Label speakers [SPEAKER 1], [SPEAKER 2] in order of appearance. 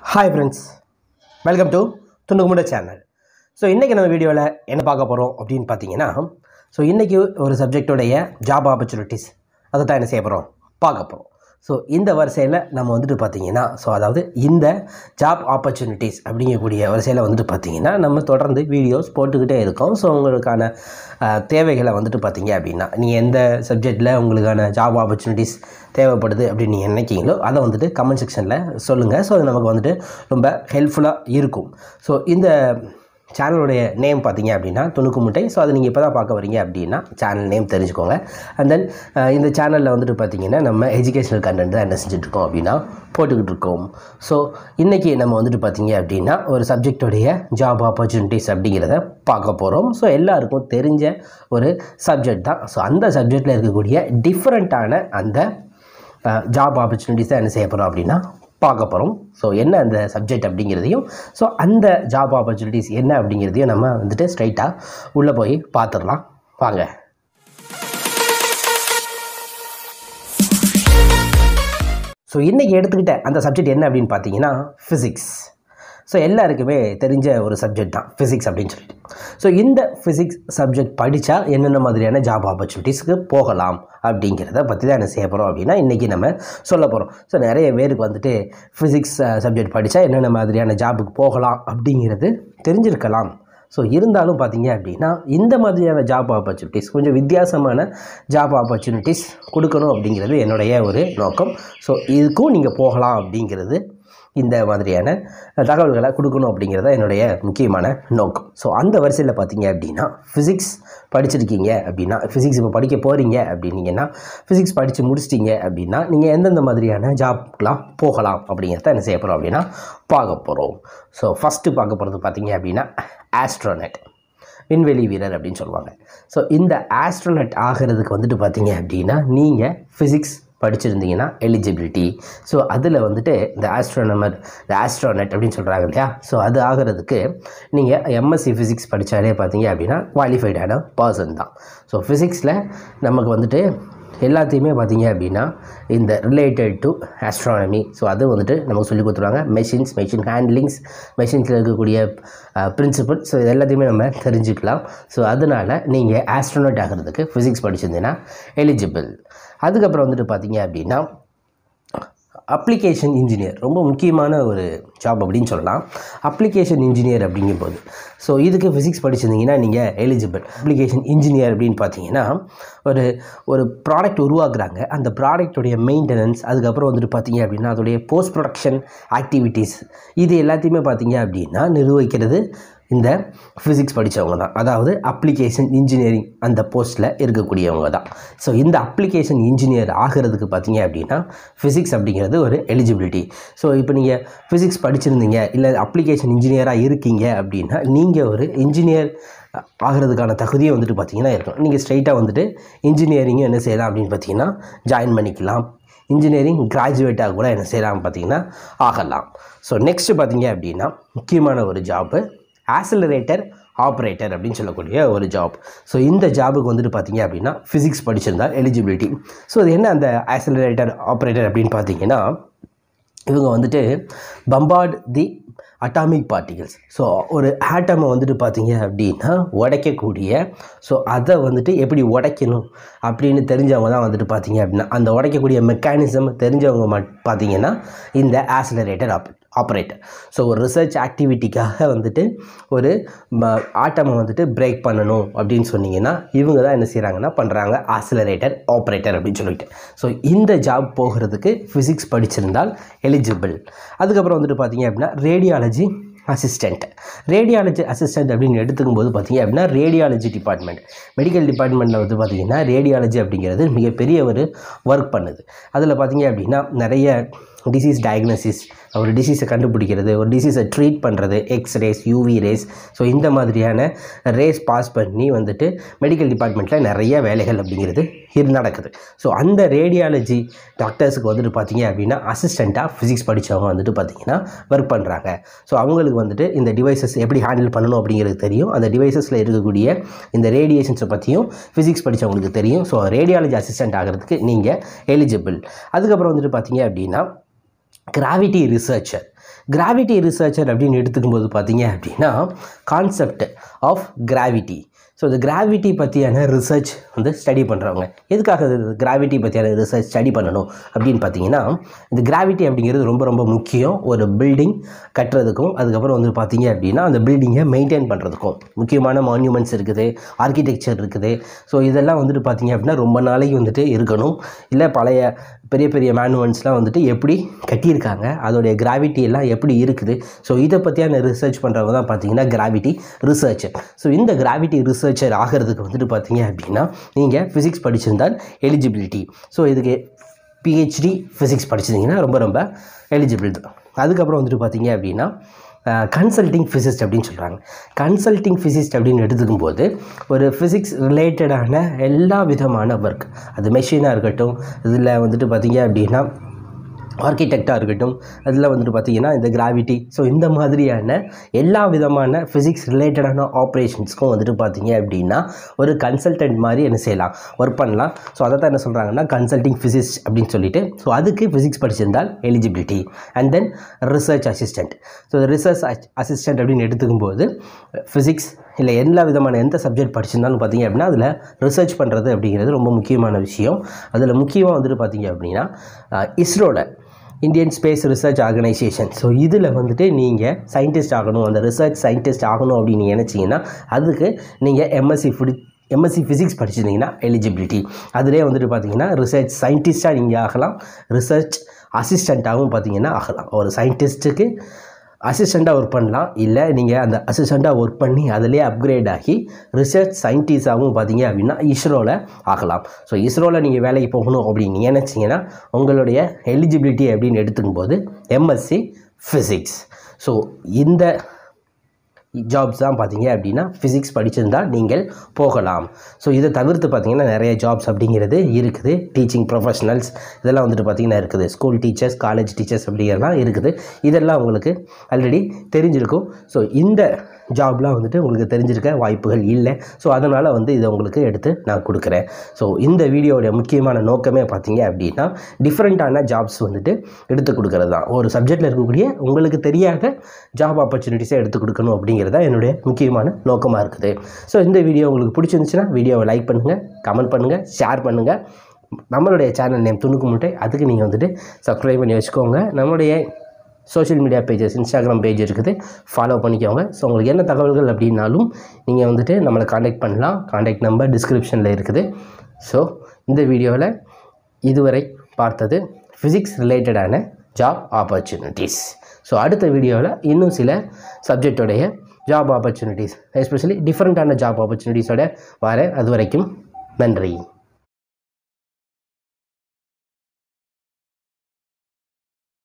[SPEAKER 1] hi friends welcome to துண்டுகுமுட channel so இன்றைக்கி நம்ம வீடியோவில் என்ன பார்க்க போகிறோம் அப்படின்னு பார்த்தீங்கன்னா ஸோ இன்றைக்கி ஒரு சப்ஜெக்டோடைய ஜாப் ஆப்பர்ச்சுனிட்டிஸ் அதை தான் என்ன செய்ய போகிறோம் பார்க்க போகிறோம் ஸோ இந்த வரிசையில் நம்ம வந்துட்டு பார்த்தீங்கன்னா ஸோ அதாவது இந்த ஜாப் ஆப்பர்ச்சுனிட்டிஸ் அப்படிங்கக்கூடிய வரிசையில் வந்துட்டு பார்த்தீங்கன்னா நம்ம தொடர்ந்து வீடியோஸ் போட்டுக்கிட்டே இருக்கோம் ஸோ உங்களுக்கான அஹ், தேவைகளை வந்துட்டு பார்த்தீங்க அப்படின்னா நீங்கள் எந்த சப்ஜெக்டில் உங்களுக்கான ஜாப் ஆப்பர்ச்சுனிட்டிஸ் தேவைப்படுது அப்படின்னு நீங்கள் நினைக்கிறீங்களோ அதை வந்துட்டு கமெண்ட் செக்ஷனில் சொல்லுங்கள் ஸோ அது நமக்கு வந்துட்டு ரொம்ப ஹெல்ப்ஃபுல்லாக இருக்கும் ஸோ இந்த சேனலுடைய நேம் பார்த்தீங்க அப்படின்னா துணுக்கு முட்டை ஸோ அதை நீங்கள் இப்போ தான் பார்க்க வரீங்க அப்படின்னா சேனல் நேம் தெரிஞ்சுக்கோங்க அண்ட் தென் இந்த சேனலில் வந்துட்டு பார்த்தீங்கன்னா நம்ம எஜுகேஷனல் கண்டென்ட் தான் என்ன செஞ்சுட்ருக்கோம் அப்படின்னா போட்டுக்கிட்டு இருக்கோம் ஸோ இன்றைக்கி நம்ம வந்துட்டு பார்த்தீங்க அப்படின்னா ஒரு சப்ஜெக்டோடைய ஜாப் ஆப்பர்ச்சுனிட்டிஸ் அப்படிங்கிறத பார்க்க போகிறோம் ஸோ எல்லாருக்கும் தெரிஞ்ச ஒரு சப்ஜெக்ட் தான் ஸோ அந்த சப்ஜெக்டில் இருக்கக்கூடிய டிஃப்ரெண்ட்டான அந்த ஜாப் ஆப்பர்ச்சுனிட்டிஸ் தான் என்ன செய்ய போகிறோம் அப்படின்னா பார்க்க போகிறோம் ஸோ என்ன அந்த சப்ஜெக்ட் அப்படிங்கிறதையும் ஸோ அந்த ஜாப் ஆப்பர்ச்சுனிட்டிஸ் என்ன அப்படிங்கிறதையும் நம்ம வந்துட்டு ஸ்ட்ரைட்டாக உள்ளே போய் பார்த்துடலாம் வாங்க ஸோ இன்றைக்கி எடுத்துக்கிட்ட அந்த சப்ஜெக்ட் என்ன அப்படின்னு பார்த்தீங்கன்னா ஃபிசிக்ஸ் ஸோ எல்லாருக்குமே தெரிஞ்ச ஒரு சப்ஜெக்ட் தான் ஃபிசிக்ஸ் அப்படின்னு சொல்லிட்டு ஸோ இந்த ஃபிசிக்ஸ் சப்ஜெக்ட் படித்தா என்னென்ன மாதிரியான ஜாப் ஆப்பர்ச்சுனிட்டிஸ்க்கு போகலாம் அப்படிங்கிறத பற்றி தான் என்ன செய்ய போகிறோம் அப்படின்னா இன்றைக்கி நம்ம சொல்ல போகிறோம் ஸோ நிறைய பேருக்கு வந்துட்டு ஃபிசிக்ஸ் சப்ஜெக்ட் படித்தா என்னென்ன மாதிரியான ஜாபுக்கு போகலாம் அப்படிங்கிறது தெரிஞ்சிருக்கலாம் ஸோ இருந்தாலும் பார்த்தீங்க அப்படின்னா இந்த மாதிரியான ஜாப் ஆப்பர்ச்சுனிட்டிஸ் கொஞ்சம் வித்தியாசமான ஜாப் ஆப்பர்ச்சுனிட்டிஸ் கொடுக்கணும் அப்படிங்கிறது என்னுடைய ஒரு நோக்கம் ஸோ இதுக்கும் நீங்கள் போகலாம் அப்படிங்கிறது இந்த மாதிரியான தகவல்களை கொடுக்கணும் அப்படிங்கிறத என்னுடைய முக்கியமான நோக்கம் ஸோ அந்த வரிசையில் பார்த்தீங்க அப்படின்னா ஃபிசிக்ஸ் படிச்சிருக்கீங்க அப்படின்னா ஃபிசிக்ஸ் இப்போ படிக்க போகிறீங்க அப்படின்னீங்கன்னா ஃபிசிக்ஸ் படித்து முடிச்சிட்டிங்க அப்படின்னா நீங்கள் எந்தெந்த மாதிரியான ஜாப்லாம் போகலாம் அப்படிங்கிறத என்ன செய்ய போகிறோம் அப்படின்னா பார்க்க போகிறோம் ஸோ ஃபஸ்ட்டு பார்க்க போகிறது பார்த்தீங்க அப்படின்னா ஆஸ்ட்ரோனட் விண்வெளி வீரர் அப்படின்னு சொல்லுவாங்க ஸோ இந்த ஆஸ்ட்ரோனட் ஆகிறதுக்கு வந்துட்டு பார்த்தீங்க அப்படின்னா நீங்கள் ஃபிசிக்ஸ் படிச்சிருந்தீங்கன்னா எலிஜிபிலிட்டி ஸோ அதில் வந்துட்டு இந்த ஆஸ்ட்ரோனமர் இந்த ஆஸ்ட்ரோனட் அப்படின்னு சொல்கிறாங்க இல்லையா ஸோ அது ஆகிறதுக்கு நீங்கள் எம்எஸ்சி ஃபிசிக்ஸ் படித்தாலே பார்த்தீங்க அப்படின்னா குவாலிஃபைடான பர்சன் தான் ஸோ ஃபிசிக்ஸில் நமக்கு வந்துட்டு எல்லாத்தையுமே பார்த்தீங்க அப்படின்னா இந்த ரிலேட்டட் டு ஆஸ்ட்ரானமி ஸோ அது வந்துட்டு நமக்கு சொல்லி கொடுத்துருவாங்க மெஷின்ஸ் மெஷின் ஹேண்ட்லிங்ஸ் மெஷின்ஸில் இருக்கக்கூடிய பிரின்சிபல் ஸோ இது எல்லாத்தையுமே நம்ம தெரிஞ்சுக்கலாம் ஸோ அதனால் நீங்கள் ஆஸ்ட்ரோனட் ஆகிறதுக்கு ஃபிசிக்ஸ் படிச்சிருந்தீங்கன்னா எலிஜிபிள் அதுக்கப்புறம் வந்துட்டு பார்த்தீங்க அப்படின்னா அப்ளிகேஷன் இன்ஜினியர் ரொம்ப முக்கியமான ஒரு ஜாப் அப்படின்னு சொல்லலாம் அப்ளிகேஷன் இன்ஜினியர் அப்படிங்கும்போது ஸோ இதுக்கு ஃபிசிக்ஸ் படிச்சிருந்தீங்கன்னா நீங்கள் எலிஜிபிள் அப்ளிகேஷன் இன்ஜினியர் அப்படின்னு பார்த்தீங்கன்னா ஒரு ஒரு ப்ராடக்ட் உருவாக்குறாங்க அந்த ப்ராடக்ட்டுடைய மெயின்டெனன்ஸ் அதுக்கப்புறம் வந்துட்டு பார்த்தீங்க அப்படின்னா அதோடைய போஸ்ட் ப்ரொடக்ஷன் ஆக்டிவிட்டீஸ் இது எல்லாத்தையுமே பார்த்தீங்க அப்படின்னா நிர்வகிக்கிறது இந்த ஃபிசிக்ஸ் படித்தவங்க தான் அதாவது அப்ளிகேஷன் இன்ஜினியரிங் அந்த போஸ்ட்டில் இருக்கக்கூடியவங்க தான் ஸோ இந்த அப்ளிகேஷன் இன்ஜினியர் ஆகிறதுக்கு பார்த்தீங்க அப்படின்னா ஃபிசிக்ஸ் அப்படிங்கிறது ஒரு எலிஜிபிலிட்டி ஸோ இப்போ நீங்கள் ஃபிசிக்ஸ் படிச்சிருந்தீங்க இல்லை அப்ளிகேஷன் இன்ஜினியராக இருக்கீங்க அப்படின்னா நீங்கள் ஒரு இன்ஜினியர் ஆகிறதுக்கான தகுதியை வந்துட்டு பார்த்தீங்கன்னா இருக்கும் நீங்கள் ஸ்ட்ரைட்டாக வந்துட்டு இன்ஜினியரிங்கும் என்ன செய்யலாம் அப்படின்னு பார்த்தீங்கன்னா ஜாயின் பண்ணிக்கலாம் இன்ஜினியரிங் கிராஜுவேட்டாக கூட என்ன செய்யலாம் பார்த்தீங்கன்னா ஆகலாம் ஸோ நெக்ஸ்ட்டு பார்த்தீங்க அப்படின்னா முக்கியமான ஒரு ஜாப்பு ஆசிலரேட்டர் ஆப்ரேட்டர் அப்படின்னு சொல்லக்கூடிய ஒரு ஜாப் ஸோ இந்த ஜாபுக்கு வந்துட்டு பார்த்தீங்க அப்படின்னா ஃபிசிக்ஸ் படிச்சிருந்தா எலிஜிபிலிட்டி ஸோ அது என்ன அந்த ஆசிலரேட்டர் ஆப்ரேட்டர் அப்படின்னு பார்த்தீங்கன்னா இவங்க வந்துட்டு bombard the atomic particles so ஒரு ஆட்டமை வந்துட்டு பார்த்தீங்க அப்படின்னா உடைக்கக்கூடிய ஸோ அதை வந்துட்டு எப்படி உடைக்கணும் அப்படின்னு தெரிஞ்சவங்க தான் வந்துட்டு பார்த்தீங்க அப்படின்னா அந்த உடைக்கக்கூடிய மெக்கானிசம் தெரிஞ்சவங்க மட் பார்த்தீங்கன்னா இந்த ஆசிலரேட்டர் ஆப் ஆப்ரேட்டர் ஸோ ஒரு ரிசர்ச் ஆக்டிவிட்டிக்காக வந்துட்டு ஒரு ஆட்டமை வந்துட்டு பிரேக் பண்ணணும் அப்படின்னு சொன்னீங்கன்னா இவங்க தான் என்ன செய்கிறாங்கன்னா பண்ணுறாங்க ஆசிலரேட்டர் ஆப்ரேட்டர் அப்படின்னு சொல்லிட்டு ஸோ இந்த ஜாப் போகிறதுக்கு ஃபிசிக்ஸ் படிச்சிருந்தால் எலிஜிபிள் அதுக்கப்புறம் வந்துட்டு பார்த்தீங்க அப்படின்னா ரேடியாலஜி அசிஸ்டண்ட் ரேடியாலஜி அசிஸ்டண்ட் அப்படின்னு எடுத்துக்கும் போது பார்த்தீங்க அப்படின்னா ரேடியாலஜி டிபார்ட்மெண்ட் மெடிக்கல் டிபார்ட்மெண்ட்டில் வந்து பார்த்தீங்கன்னா ரேடியாலஜி அப்படிங்கிறது மிகப்பெரிய ஒரு ஒர்க் பண்ணுது அதில் பார்த்தீங்க அப்படின்னா நிறைய டிசீஸ் டயக்னோசிஸ் ஒரு டிசீஸை கண்டுபிடிக்கிறது ஒரு டிசீஸை ட்ரீட் பண்ணுறது X rays UV rays so இந்த மாதிரியான ரேஸ் பாஸ் பண்ணி வந்துட்டு மெடிக்கல் டிபார்ட்மெண்ட்டில் நிறைய வேலைகள் அப்படிங்கிறது இது நடக்குது ஸோ அந்த ரேடியாலஜி டாக்டர்ஸுக்கு வந்துட்டு பார்த்தீங்க அப்படின்னா அசிஸ்டண்ட்டாக ஃபிசிக்ஸ் படித்தவங்க வந்துட்டு பார்த்தீங்கன்னா ஒர்க் பண்ணுறாங்க ஸோ அவங்களுக்கு வந்துட்டு இந்த டிவைசஸ் எப்படி ஹேண்டில் பண்ணணும் அப்படிங்கிறது தெரியும் அந்த டிவைசஸில் இருக்கக்கூடிய இந்த ரேடியேஷன்ஸை பற்றியும் ஃபிசிக்ஸ் படித்தவங்களுக்கு தெரியும் ஸோ ரேடியாலஜி அசிஸ்டண்ட் ஆகிறதுக்கு நீங்கள் எலிஜிபிள் அதுக்கப்புறம் வந்துட்டு பார்த்தீங்க அப்படின்னா கிராவிட்டி ரிசர்ச்சர் கிராவிட்டி ரிசர்ச்சர் அப்படின்னு எடுத்துக்கும் போது பார்த்தீங்க அப்படின்னா கான்செப்ட் ஆஃப் கிராவிட்டி ஸோ இந்த கிராவிட்டி பற்றியான ரிசர்ச் வந்து ஸ்டடி பண்ணுறவங்க எதுக்காக கிராவிட்டி பற்றியான ரிசர்ச் ஸ்டடி பண்ணணும் அப்படின்னு பார்த்தீங்கன்னா இந்த கிராவிட்டி அப்படிங்கிறது ரொம்ப ரொம்ப முக்கியம் ஒரு பில்டிங் கட்டுறதுக்கும் அதுக்கப்புறம் வந்து பார்த்தீங்க அப்படின்னா அந்த பில்டிங்கை மெயின்டைன் பண்ணுறதுக்கும் முக்கியமான மான்யூமெண்ட்ஸ் இருக்குது ஆர்கிடெக்சர் இருக்குது ஸோ இதெல்லாம் வந்துட்டு பார்த்தீங்க அப்படின்னா ரொம்ப நாளைக்கு வந்துட்டு இருக்கணும் இல்லை பழைய பெரிய பெரிய மேனுவன்ஸ்லாம் வந்துட்டு எப்படி கட்டியிருக்காங்க அதோடைய கிராவிட்டி எல்லாம் எப்படி இருக்குது ஸோ இதை பற்றியான ரிசர்ச் பண்ணுறவங்க தான் பார்த்தீங்கன்னா கிராவிட்டி ரிசர்ச்சர் ஸோ இந்த கிராவிட்டி ரிசர்ச்சர் ஆகிறதுக்கு வந்துட்டு பார்த்தீங்க அப்படின்னா நீங்கள் ஃபிசிக்ஸ் படிச்சிருந்தால் எலிஜிபிலிட்டி ஸோ இதுக்கு பிஹெச்டி ஃபிசிக்ஸ் படிச்சிருந்தீங்கன்னா ரொம்ப ரொம்ப எலிஜிபிள் தான் அதுக்கப்புறம் வந்துட்டு பார்த்தீங்க அப்படின்னா கன்சல்டிங் ஃபிசிஸ்ட் அப்படின்னு சொல்கிறாங்க கன்சல்டிங் ஃபிசிஸ்ட் அப்படின்னு எடுத்துக்கும் போது ஒரு ஃபிசிக்ஸ் ரிலேட்டடான எல்லா விதமான ஒர்க் அது மெஷினாக இருக்கட்டும் இதில் வந்துட்டு பார்த்தீங்க அப்படின்னா ஆர்கிடெக்டாக இருக்கட்டும் அதில் வந்துட்டு பார்த்தீங்கன்னா இந்த கிராவிட்டி ஸோ இந்த மாதிரியான எல்லா விதமான ஃபிசிக்ஸ் ரிலேட்டடான ஆப்ரேஷன்ஸ்க்கும் வந்துட்டு பார்த்தீங்க அப்படின்னா ஒரு கன்சல்டன்ட் மாதிரி என்ன செய்யலாம் ஒர்க் பண்ணலாம் ஸோ அதை தான் என்ன சொல்கிறாங்கன்னா கன்சல்டிங் ஃபிசிக்ஸ் அப்படின்னு சொல்லிட்டு ஸோ அதுக்கு ஃபிசிக்ஸ் படிச்சிருந்தால் eligibility and then research assistant so research assistant அப்படின்னு எடுத்துக்கும் போது ஃபிசிக்ஸ் இல்லை எல்லா விதமான எந்த சப்ஜெக்ட் படிச்சிருந்தாலும் பார்த்தீங்க அப்படின்னா அதில் ரிசர்ச் பண்ணுறது அப்படிங்கிறது ரொம்ப முக்கியமான விஷயம் அதில் முக்கியமாக வந்துட்டு பார்த்தீங்க அப்படின்னா இஸ்ரோட Indian space research organisation so இதில் வந்துட்டு நீங்கள் சயின்டிஸ்ட் ஆகணும் அந்த ரிசர்ச் சயின்டிஸ்ட் ஆகணும் அப்படின்னு நினச்சிங்கன்னா அதுக்கு நீங்கள் எம்எஸ்சி ஃபுடி எம்எஸ்சி ஃபிசிக்ஸ் படிச்சிருந்தீங்கன்னா எலிஜிபிலிட்டி அதிலே வந்துட்டு பார்த்தீங்கன்னா ரிசர்ச் சயின்டிஸ்ட்டாக நீங்கள் ஆகலாம் ரிசர்ச் அசிஸ்டண்ட்டாகவும் பார்த்தீங்கன்னா ஆகலாம் ஒரு சயின்டிஸ்ட்டுக்கு அசிஸ்டண்ட்டாக ஒர்க் பண்ணலாம் இல்லை நீங்கள் அந்த அசிஸ்டண்ட்டாக ஒர்க் பண்ணி அதிலே அப்கிரேட் ஆகி ரிசர்ச் சயின்டிஸ்டாகவும் பார்த்தீங்க அப்படின்னா இஸ்ரோவில் ஆகலாம் ஸோ இஸ்ரோவில் நீங்கள் வேலைக்கு போகணும் அப்படின்னு நினச்சிங்கன்னா உங்களுடைய எலிஜிபிலிட்டி அப்படின்னு எடுத்துக்கும் போது எம்எஸ்சி ஃபிசிக்ஸ் ஸோ இந்த ஜாப்ஸ் தான் பார்த்தீங்க அப்படின்னா ஃபிசிக்ஸ் படிச்சிருந்தால் நீங்கள் போகலாம் ஸோ இதை தவிர்த்து பார்த்தீங்கன்னா நிறைய ஜாப்ஸ் அப்படிங்கிறது இருக்குது டீச்சிங் ப்ரொஃபஷனல்ஸ் இதெல்லாம் வந்துட்டு பார்த்தீங்கன்னா இருக்குது ஸ்கூல் டீச்சர்ஸ் காலேஜ் டீச்சர்ஸ் அப்படிங்கிறலாம் இருக்குது இதெல்லாம் உங்களுக்கு ஆல்ரெடி தெரிஞ்சிருக்கும் ஸோ இந்த ஜாப்லாம் வந்துட்டு உங்களுக்கு தெரிஞ்சிருக்க வாய்ப்புகள் இல்லை ஸோ அதனால் வந்து இதை உங்களுக்கு எடுத்து நான் கொடுக்குறேன் ஸோ இந்த வீடியோடைய முக்கியமான நோக்கமே பார்த்தீங்க அப்படின்னா டிஃப்ரெண்ட்டான ஜாப்ஸ் வந்துட்டு எடுத்து கொடுக்கறது தான் ஒரு சப்ஜெக்டில் இருக்கக்கூடிய உங்களுக்கு தெரியாத ஜாப் ஆப்பர்ச்சுனிட்டிஸை எடுத்து கொடுக்கணும் அப்படிங்கிறது தான் என்னுடைய முக்கியமான நோக்கமாக இருக்குது ஸோ இந்த வீடியோ உங்களுக்கு பிடிச்சிருந்துச்சுன்னா வீடியோவை லைக் பண்ணுங்கள் கமெண்ட் பண்ணுங்கள் ஷேர் பண்ணுங்கள் நம்மளுடைய சேனல் நேம் துணுக்கு முட்டை அதுக்கு நீங்கள் வந்துட்டு சப்ஸ்கிரைப் பண்ணி வச்சுக்கோங்க நம்மளுடைய social media pages Instagram page இருக்குது ஃபாலோ பண்ணிக்கோங்க ஸோ உங்களுக்கு என்ன தகவல்கள் அப்படின்னாலும் நீங்கள் வந்துட்டு நம்மளை காண்டாக்ட் பண்ணலாம் காண்டாக்ட் நம்பர் டிஸ்கிரிப்ஷனில் இருக்குது ஸோ இந்த வீடியோவில் இதுவரை பார்த்தது ஃபிசிக்ஸ் ரிலேட்டடான ஜாப் ஆப்பர்ச்சுனிட்டிஸ் ஸோ அடுத்த வீடியோவில் இன்னும் சில சப்ஜெக்டோடைய ஜாப் ஆப்பர்ச்சுனிட்டிஸ் எஸ்பெஷலி டிஃப்ரெண்ட்டான ஜாப் ஆப்பர்ச்சுனிட்டிஸோட வரேன் அது வரைக்கும் நன்றி